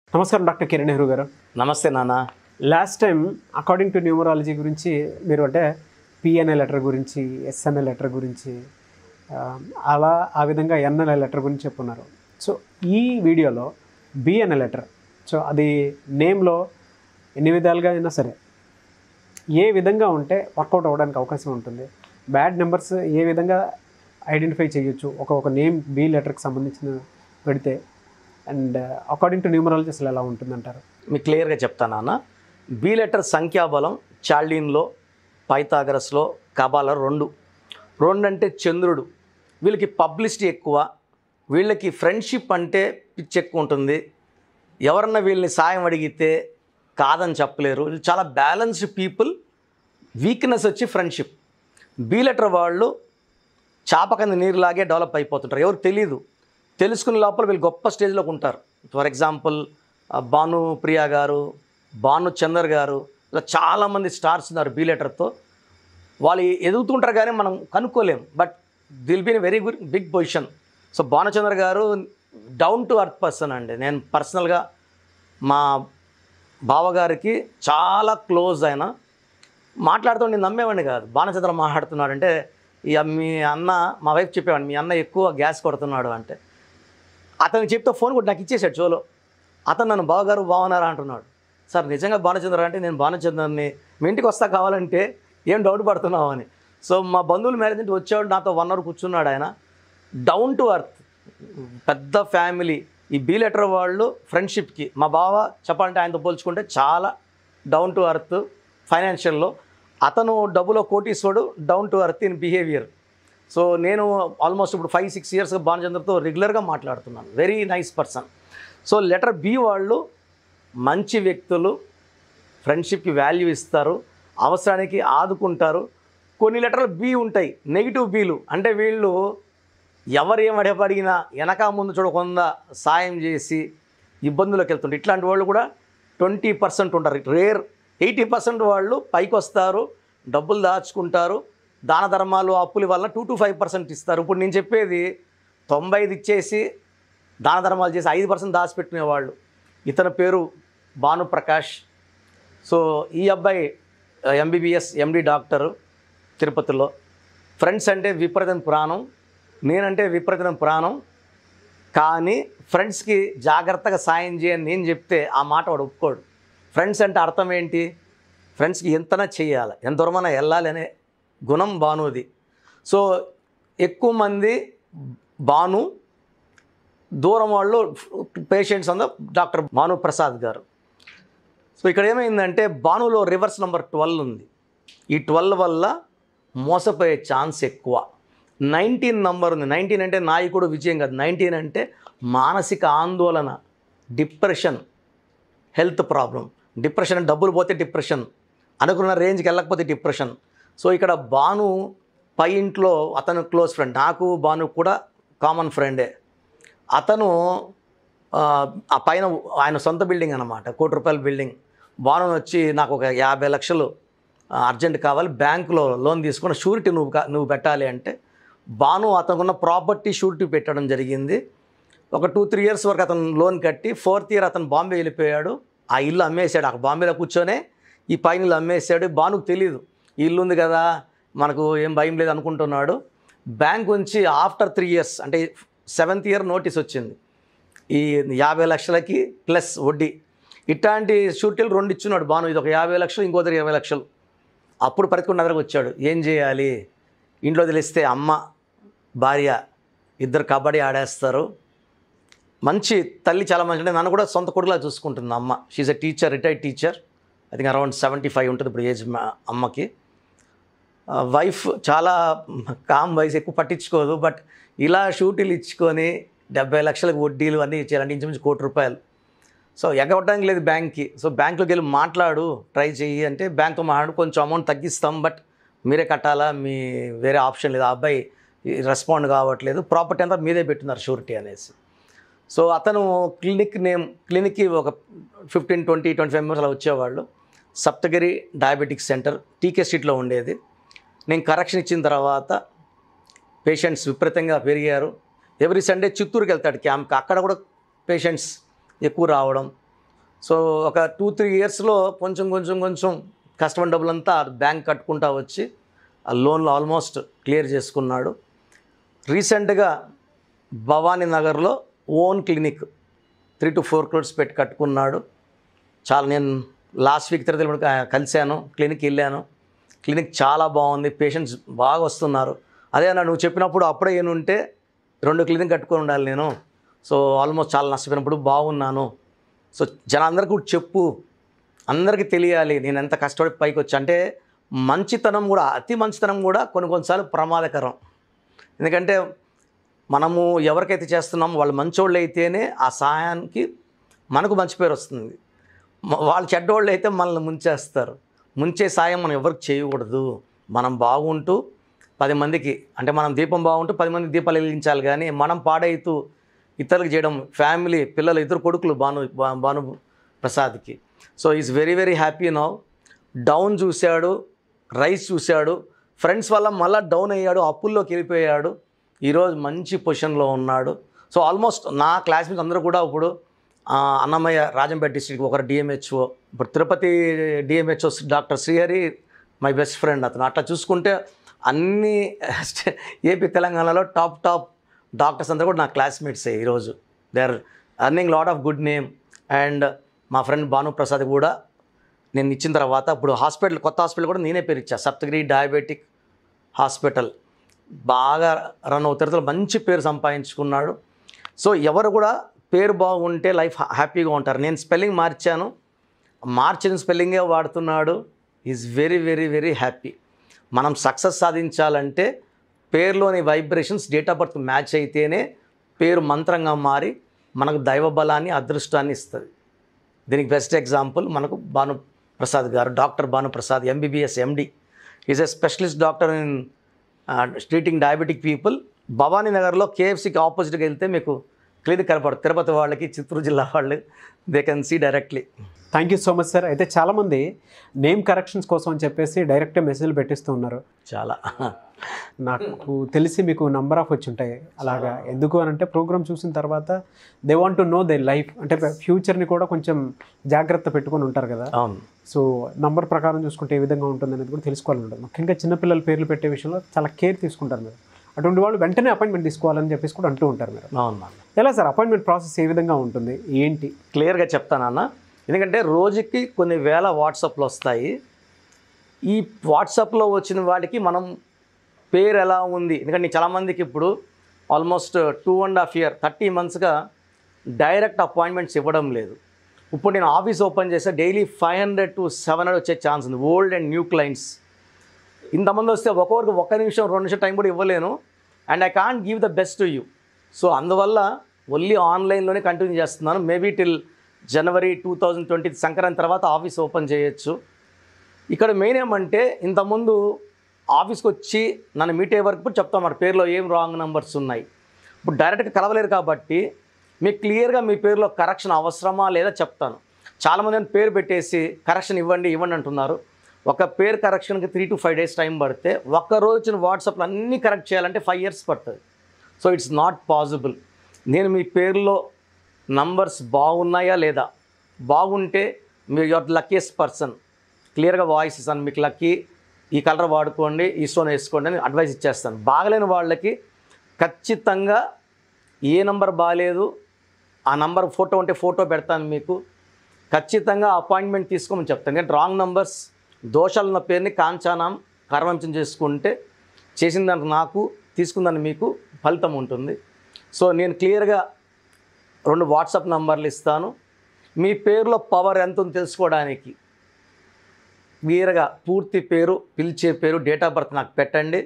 నమస్కారం డాక్టర్ కిరణ్ నెహ్రూ గారు నమస్తే నాన్న last time according to numerology గురించి మీరు అంటే పిఎన్ఏ లెటర్ గురించి ఎస్ఎన్ఏ లెటర్ గురించి ఆ, అలా ఆ విధంగా ఎన్ఎల్ఏ లెటర్ గురించి చెప్పున్నారు సో ఈ వీడియోలో బిఎన్ఏ లెటర్ సో అది నేమ్లో ఎన్ని విధాలుగా అయినా సరే ఏ విధంగా ఉంటే వర్కౌట్ అవ్వడానికి అవకాశం ఉంటుంది బ్యాడ్ నెంబర్స్ ఏ విధంగా ఐడెంటిఫై చేయొచ్చు ఒక ఒక నేమ్ బి లెటర్కి సంబంధించిన పెడితే అండ్ అకార్డింగ్ టు న్యూమరాలజీ అసలు ఎలా ఉంటుందంటారు మీకు క్లియర్గా చెప్తాను నాన్న బి లెటర్ సంఖ్యాబలం చార్లిన్లో పైథాగరస్లో కబాల రెండు రెండు అంటే చంద్రుడు వీళ్ళకి పబ్లిసిటీ ఎక్కువ వీళ్ళకి ఫ్రెండ్షిప్ అంటే పిచ్చి ఎక్కువ ఉంటుంది ఎవరన్నా వీళ్ళని సాయం అడిగితే కాదని చెప్పలేరు వీళ్ళు చాలా బ్యాలెన్స్డ్ పీపుల్ వీక్నెస్ వచ్చి ఫ్రెండ్షిప్ బి లెటర్ వాళ్ళు చాప కింద నీరులాగే డెవలప్ అయిపోతుంటారు ఎవరికి తెలియదు తెలుసుకునే లోపల వీళ్ళు గొప్ప స్టేజ్లోకి ఉంటారు ఫర్ ఎగ్జాంపుల్ ఆ, భాను ప్రియా గారు భాను చందర్ గారు ఇలా చాలామంది స్టార్స్ ఉన్నారు బీ లెటర్తో వాళ్ళు ఎదుగుతుంటారు కానీ మనం కనుక్కోలేం but they'll be very good big position so Bhanuchandra garu down to earth person అండి నేను పర్సనల్గా మా బావగారికి చాలా క్లోజ్ అయిన మాట్లాడుతూ నేను నమ్మేవాడిని కాదు బాణచంద్ర మాట్లాడుతున్నాడంటే ఇక మీ అన్న మా వైఫ్ చెప్పేవాడిని మీ అన్న ఎక్కువ గ్యాస్ కొడుతున్నాడు అంటే అతను చెప్తే ఫోన్ కూడా నాకు ఇచ్చేసాడు చోలో అతను నన్ను బావగారు బాగున్నారా అంటున్నాడు సార్ నిజంగా భానుచంద్ర అంటే నేను భానుచంద్రని మీ ఇంటికి వస్తా కావాలంటే ఏం డౌట్ పడుతున్నావు అని సో మా బంధువుల మ్యారేజ్ నుంచి వచ్చాడు నాతో వన్ అవర్ కూర్చున్నాడు ఆయన డౌన్ టు అర్త్ పెద్ద ఫ్యామిలీ ఈ బీ లెటర్ వాళ్ళు ఫ్రెండ్షిప్కి మా బావ చెప్పాలంటే ఆయనతో పోల్చుకుంటే చాలా డౌన్ టు అర్త్ ఫైనాన్షియల్లో అతను డబ్బులో కోటీశ్వరుడు down to earth in behaviour so నేను ఆల్మోస్ట్ ఇప్పుడు ఫైవ్ సిక్స్ ఇయర్స్గా భానుచంద్రతో రెగ్యులర్గా మాట్లాడుతున్నాను very nice person so letter B వాళ్ళు మంచి వ్యక్తులు ఫ్రెండ్షిప్కి వాల్యూ ఇస్తారు అవసరానికి ఆదుకుంటారు కొన్ని లెటర్లు బి ఉంటాయి నెగిటివ్ బీలు అంటే వీళ్ళు ఎవరు ఏం అడిగినా వెనక ముందు చూడకుండా సాయం చేసి ఇబ్బందులకు వెళ్తుంటారు ఇట్లాంటి వాళ్ళు కూడా ట్వంటీ పర్సెంట్ ఉంటారు రేర్ ఎయిటీ పర్సెంట్ వాళ్ళు పైకి వస్తారు డబ్బులు దాచుకుంటారు దాన ధర్మాలు అప్పుల వల్ల టూ టు ఫైవ్ పర్సెంట్ ఇస్తారు ఇప్పుడు నేను చెప్పేది తొంభై ఐదు ఇచ్చేసి దాన ధర్మాలు చేసి ఐదు పర్సెంట్ దాచిపెట్టుకునేవాళ్ళు ఇతని పేరు భానుప్రకాష్ సో ఈ అబ్బాయి ఎంబీబీఎస్ ఎండి డాక్టరు తిరుపతిలో ఫ్రెండ్స్ అంటే విపరీతం ప్రాణం నేనంటే విపరీతం ప్రాణం కానీ ఫ్రెండ్స్కి జాగ్రత్తగా సాయం చేయని నేను చెప్తే ఆ మాట వాడు ఒప్పుకోడు ఫ్రెండ్స్ అంటే అర్థం ఏంటి ఫ్రెండ్స్కి ఎంతనా చేయాలి ఎంత దూరమైనా వెళ్ళాలి అనే గుణం భానుది సో ఎక్కువ మంది భాను దూరం వాళ్ళు పేషెంట్స్ అంద డాక్టర్ భాను ప్రసాద్ గారు సో ఇక్కడ ఏమైందంటే భానులో రివర్స్ నెంబర్ ట్వెల్వ్ ఉంది ఈ ట్వెల్వ్ వల్ల మోసపోయే ఛాన్స్ ఎక్కువ నైన్టీన్ నంబర్ ఉంది నైన్టీన్ అంటే నాయకుడు విజయం కాదు నైన్టీన్ అంటే మానసిక ఆందోళన డిప్రెషన్ హెల్త్ ప్రాబ్లం డిప్రెషన్ అంటే డబ్బులు పోతే డిప్రెషన్ అనుకున్న రేంజ్కి వెళ్ళకపోతే డిప్రెషన్ సో ఇక్కడ భాను పై ఇంట్లో అతను క్లోజ్ ఫ్రెండ్ నాకు భాను కూడా కామన్ ఫ్రెండే అతను ఆ, ఆ పైన ఆయన సొంత బిల్డింగ్ అనమాట కోటి రూపాయల బిల్డింగ్ భాను వచ్చి నాకు ఒక యాభై లక్షలు ఆ, అర్జెంట్ కావాలి బ్యాంకులో లోన్ తీసుకుని షూరిటీ నువ్వు కా- నువ్వు పెట్టాలి అంటే భాను అతనుకున్న ప్రాపర్టీ షూరిటీ పెట్టడం జరిగింది ఒక టూ త్రీ ఇయర్స్ వరకు అతను లోన్ కట్టి ఫోర్త్ ఇయర్ అతను బాంబే వెళ్ళిపోయాడు ఆ ఇల్లు అమ్మేశాడు అక్కడ బాంబేలో కూర్చొనే ఈ పైన ఇల్లు అమ్మేశాడు భానుకు తెలియదు ఈ ఇల్లు ఉంది కదా మనకు ఏం భయం లేదు అనుకుంటున్నాడు బ్యాంక్ నుంచి ఆఫ్టర్ త్రీ ఇయర్స్ అంటే సెవెంత్ ఇయర్ నోటీస్ వచ్చింది ఈ యాభై లక్షలకి ప్లస్ వడ్డీ ఇట్లాంటి షూటీలు రెండు ఇచ్చున్నాడు బాను ఇది ఒక యాభై లక్షలు ఇంకో దగ్గర ఇరవై లక్షలు అప్పుడు పరికున్న దగ్గరకు వచ్చాడు ఏం చేయాలి ఇంట్లో తెలిస్తే అమ్మ భార్య ఇద్దరు కబడ్డీ ఆడేస్తారు మంచి తల్లి చాలా మంచి అంటే నన్ను కూడా సొంత కొడుకులా చూసుకుంటుంది అమ్మ she a teacher retired teacher I think around seventy five ఉంటుంది ఇప్పుడు ఏజ్ మా అమ్మకి వైఫ్ చాలా కామ్ వయసు ఎక్కువ పట్టించుకోదు బట్ ఇలా షూటీలు ఇచ్చుకొని డెబ్బై లక్షలకు వడ్డీలు అన్నీ ఇచ్చేయాలంటే ఇంచుమించు కోటి రూపాయలు సో ఎగవడానికి లేదు బ్యాంక్కి సో బ్యాంకులోకి వెళ్ళి మాట్లాడు ట్రై చెయ్యి అంటే బ్యాంక్తో మాట్లాడు కొంచెం అమౌంట్ తగ్గిస్తాం బట్ మీరే కట్టాలా మీ వేరే ఆప్షన్ లేదు ఆ అబ్బాయి రెస్పాండ్ కావట్లేదు ప్రాపర్టీ అంతా మీదే పెట్టున్నారు షూరిటీ అనేసి సో అతను క్లినిక్ నేమ్ క్లినిక్కి ఒక fifteen twenty twenty five members అలా వచ్చేవాళ్ళు సప్తగిరి డయాబెటిక్ సెంటర్ టీకే స్ట్రీట్లో ఉండేది నేను కరెక్షన్ ఇచ్చిన తర్వాత పేషెంట్స్ విపరీతంగా పెరిగారు ఎవ్రీ సండే చిత్తూరుకి వెళ్తాడు క్యాంప్కి అక్కడ కూడా పేషెంట్స్ ఎక్కువ రావడం సో ఒక టూ త్రీ ఇయర్స్లో కొంచెం కొంచెం కొంచెం కష్టమైన డబ్బులంతా బ్యాంక్ కట్టుకుంటా వచ్చి ఆ లోన్లు ఆల్మోస్ట్ క్లియర్ చేసుకున్నాడు రీసెంట్గా భవానీ నగర్లో own clinic three to four crores పెట్టి కట్టుకున్నాడు చాలా నేను లాస్ట్ వీక్ తిరుపతి కలిశాను క్లినిక్ వెళ్ళాను క్లినిక్ చాలా బాగుంది పేషెంట్స్ బాగా వస్తున్నారు అదే అన్న నువ్వు చెప్పినప్పుడు అప్పుడే ఏనుంటే రెండు క్లినిక్ కట్టుకొని ఉండాలి నేను సో ఆల్మోస్ట్ చాలా నష్టపోయినప్పుడు బాగున్నాను సో జనాలందరికీ కూడా చెప్పు అందరికీ తెలియాలి నేను ఎంత కష్టపడి పైకి వచ్చా అంటే మంచితనం కూడా అతి మంచితనం కూడా కొన్ని కొన్నిసార్లు ప్రమాదకరం ఎందుకంటే మనము ఎవరికైతే చేస్తున్నామో వాళ్ళు మంచోళ్ళు అయితేనే ఆ సహాయానికి మనకు మంచి పేరు వస్తుంది మ- వాళ్ళు చెడ్డోళ్ళు అయితే మనల్ని ముంచేస్తారు ముంచే సాయం మనం ఎవరికి చేయకూడదు మనం బాగుంటూ పది మందికి అంటే మనం దీపం బాగుంటూ పది మంది దీపాలు వెలిగించాలి కానీ మనం పాడైతూ ఇతరులకు చేయడం ఫ్యామిలీ పిల్లలు ఇద్దరు కొడుకులు భాను భా- భాను ప్రసాద్కి so is very very happy now down చూశాడు రైస్ చూశాడు ఫ్రెండ్స్ వల్ల మళ్ళీ డౌన్ అయ్యాడు అప్పుల్లోకి వెళ్ళిపోయాడు ఈరోజు మంచి పొజిషన్లో ఉన్నాడు సో ఆల్మోస్ట్ నా క్లాస్మేట్స్ అందరూ కూడా ఇప్పుడు ఆ, అన్నమయ్య రాజంపేట డిస్ట్రిక్ట్ ఒకరు డిఎంహెచ్ఓ ఇప్పుడు Tirupati DMHO doctor Srihari my best friend అతను అట్లా చూసుకుంటే అన్ని స్టే- ఏపీ తెలంగాణలో టాప్ టాప్ డాక్టర్స్ అందరూ కూడా నా క్లాస్మేట్సే ఈరోజు they are earning lot of good name and మా ఫ్రెండ్ భాను ప్రసాద్ కూడా నేను ఇచ్చిన తర్వాత ఇప్పుడు హాస్పిటల్ కొత్త హాస్పిటల్ కూడా నేనే పేరు ఇచ్చా సప్తగిరి డయాబెటిక్ హాస్పిటల్ బాగా రన్ అవుతారు మంచి పేరు సంపాదించుకున్నాడు సో ఎవరు కూడా పేరు బాగుంటే లైఫ్ హ్యాపీగా ఉంటారు నేను స్పెల్లింగ్ మార్చాను మార్చిన స్పెల్లింగే వాడుతున్నాడు is very very very happy మనం సక్సెస్ సాధించాలంటే పేరులోని vibrations date of birth match అయితేనే పేరు మంత్రంగా మారి మనకు దైవ బలాన్ని అదృష్టాన్ని ఇస్తుంది దీనికి బెస్ట్ ఎగ్జాంపుల్ మనకు Bhanu Prasad garu doctor Bhanu Prasad MBBS MD is a specialist doctor in treating diabetic people Bhavani నగర్లో కేఎఫ్సీకి ఆపోజిట్గా వెళ్తే మీకు క్లినిక్ కనపడదు తిరుపతి వాళ్ళకి చిత్తూరు జిల్లా వాళ్ళు they can see directly thank you so much sir అయితే చాలామంది నేమ్ కరెక్షన్స్ కోసం అని చెప్పేసి డైరెక్ట్ మెసేజ్లు పెట్టిస్తూ ఉన్నారు చాలా నాకు తెలిసి మీకు నంబర్ ఆఫ్ వచ్చి ఉంటాయి అలాగా ఎందుకు అని అంటే ప్రోగ్రామ్ చూసిన తర్వాత they want to know their life అంటే ఫ్యూచర్ని కూడా కొంచెం జాగ్రత్త పెట్టుకొని ఉంటారు కదా అవును సో నంబర్ ప్రకారం చూసుకుంటే ఏ విధంగా ఉంటుంది అనేది కూడా తెలుసుకోవాలని ఉంటుంది ముఖ్యంగా చిన్నపిల్లల పేర్లు పెట్టే విషయంలో చాలా కేర్ తీసుకుంటారు మీరు అటువంటి వాళ్ళు వెంటనే అపాయింట్మెంట్ తీసుకోవాలని చెప్పేసి కూడా అంటూ ఉంటారు మీరు అవును నాన్న ఎలా సార్ అపాయింట్మెంట్ ప్రాసెస్ ఏ విధంగా ఉంటుంది ఏంటి క్లియర్గా చెప్తానన్న ఎందుకంటే రోజుకి కొన్ని వేల వాట్సాప్లు వస్తాయి ఈ వాట్సాప్లో వచ్చిన వాటికి మనం పేరు ఎలా ఉంది ఎందుకంటే నేను చాలామందికి ఇప్పుడు almost two and half year thirty మంత్స్గా డైరెక్ట్ అపాయింట్మెంట్స్ ఇవ్వడం లేదు ఇప్పుడు నేను ఆఫీస్ ఓపెన్ చేస్తే daily five hundred to seven hundred వచ్చే ఛాన్స్ ఉంది ఓల్డ్ అండ్ న్యూ క్లయింట్స్ ఇంతమంది వస్తే ఒక్కొక్కరికి ఒక్క నిమిషం రెండు నిమిషం టైం కూడా ఇవ్వలేను and I can't give the best to you so అందువల్ల ఓన్లీ ఆన్లైన్లోనే కంటిన్యూ చేస్తున్నాను maybe till January two thousand twenty Sankranti తర్వాత ఆఫీస్ ఓపెన్ చేయొచ్చు ఇక్కడ మెయిన్ ఏమంటే ఇంతకుముందు ఆఫీస్కి వచ్చి నన్ను మీట్ అయ్యే వరకు చెప్తాం మరి పేరులో ఏం రాంగ్ నెంబర్స్ ఉన్నాయి ఇప్పుడు డైరెక్ట్గా కలవలేరు కాబట్టి మీకు క్లియర్గా మీ పేరులో కరెక్షన్ అవసరమా లేదా చెప్తాను చాలామంది అని పేరు పెట్టేసి కరెక్షన్ ఇవ్వండి ఇవ్వండి అంటున్నారు ఒక పేరు కరెక్షన్కి three to five days time పడితే ఒక్క రోజు వచ్చిన వాట్సాప్లో అన్నీ కరెక్ట్ చేయాలంటే ఫైవ్ ఇయర్స్ పడుతుంది సో ఇట్స్ నాట్ పాసిబుల్ నేను మీ పేరులో నంబర్స్ బాగున్నాయా లేదా బాగుంటే మీరు యువర్ లక్కీయెస్ట్ పర్సన్ క్లియర్గా వాయిస్ ఇస్తాను మీకు లక్కీ ఈ కలర్ వాడుకోండి ఈ స్టోన్ వేసుకోండి అని అడ్వైస్ ఇచ్చేస్తాను బాగలేని వాళ్ళకి ఖచ్చితంగా ఏ నంబర్ బాగాలేదు ఆ నంబర్ ఫోటో ఉంటే ఫోటో పెడతాను మీకు ఖచ్చితంగా అపాయింట్మెంట్ తీసుకోమని చెప్తాను ఎందుకంటే రాంగ్ నంబర్స్ దోషాలు ఉన్న పేరుని కాంచానం కర్మంచం చేసుకుంటే చేసిన దానికి నాకు తీసుకుందని మీకు ఫలితం ఉంటుంది సో నేను క్లియర్గా రెండు వాట్సాప్ నంబర్లు ఇస్తాను మీ పేరులో పవర్ ఎంత ఉందో తెలుసుకోవడానికి క్లియర్గా పూర్తి పేరు పిలిచే పేరు డేట్ ఆఫ్ బర్త్ నాకు పెట్టండి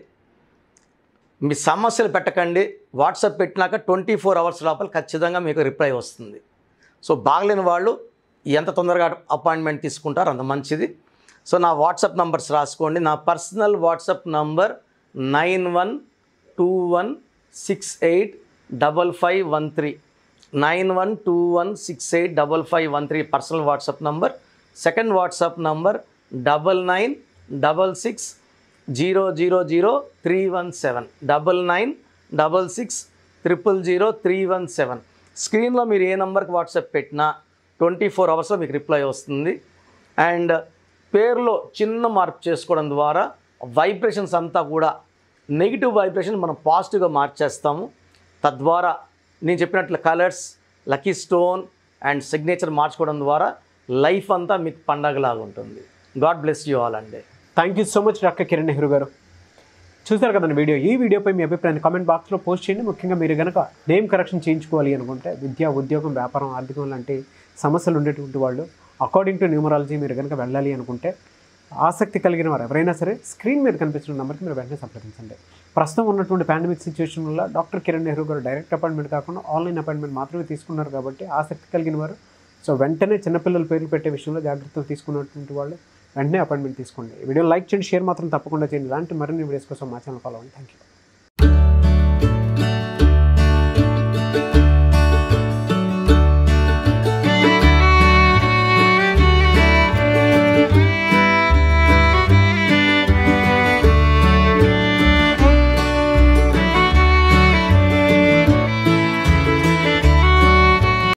మీ సమస్యలు పెట్టకండి వాట్సాప్ పెట్టినాక ట్వంటీ ఫోర్ అవర్స్ లోపల ఖచ్చితంగా మీకు రిప్లై వస్తుంది సో బాగలేని వాళ్ళు ఎంత తొందరగా అపాయింట్మెంట్ తీసుకుంటారో అంత మంచిది సో నా వాట్సాప్ నంబర్స్ రాసుకోండి నా personal WhatsApp number nine one two one six eight double five one three nine one two one six eight double five one three personal WhatsApp number second WhatsApp number double nine double six zero zero zero three one seven double nine double six triple zero three one seven స్క్రీన్లో మీరు ఏ నంబర్కి WhatsApp పెట్టినా twenty four అవర్స్లో మీకు reply వస్తుంది and పేరులో చిన్న మార్పు చేసుకోవడం ద్వారా వైబ్రేషన్స్ అంతా కూడా నెగిటివ్ వైబ్రేషన్ మనం పాజిటివ్గా మార్చేస్తాము తద్వారా నేను చెప్పినట్లు colours lucky stone and signature మార్చుకోవడం ద్వారా లైఫ్ అంతా మీకు పండగలాగా ఉంటుంది గాడ్ బ్లెస్ యూ ఆల్ అండి thank you so much doctor Kiran Nehru garu చూసారు కదండి వీడియో ఈ వీడియోపై మీ అభిప్రాయాన్ని కామెంట్ బాక్స్లో పోస్ట్ చేయండి ముఖ్యంగా మీరు కనుక నేమ్ కరెక్షన్ చేయించుకోవాలి అనుకుంటే విద్య ఉద్యోగం వ్యాపారం ఆర్థికం లాంటి సమస్యలు ఉండేటువంటి వాళ్ళు అకార్డింగ్ టు న్యూమరాలజీ మీరు కనుక వెళ్ళాలి అనుకుంటే ఆసక్తి కలిగిన వారు ఎవరైనా సరే స్క్రీన్ మీద కనిపిస్తున్న నెంబర్కి మీరు వెంటనే సంప్రదించండి ప్రస్తుతం ఉన్నటువంటి పాండమిక్ సిచ్యువేషన్ వల్ల డాక్టర్ కిరణ్ నెహ్రూ గారు డైరెక్ట్ అపాయింట్మెంట్ కాకుండా ఆన్లైన్ అపాయింట్మెంట్ మాత్రమే తీసుకున్నారు కాబట్టి ఆసక్తి కలిగిన వారు సో వెంటనే చిన్నపిల్లల పేర్లు పెట్టే విషయంలో జాగ్రత్తలు తీసుకున్నటువంటి వాళ్ళు వెంటనే అపాయింట్మెంట్ తీసుకోండి ఈ వీడియో లైక్ చేయండి షేర్ మాత్రం తప్పకుండా చేయండి ఇలాంటి మరిన్ని వీడియోస్ కోసం మా ఛానల్ ఫాలో అవ్వండి థ్యాంక్ యూ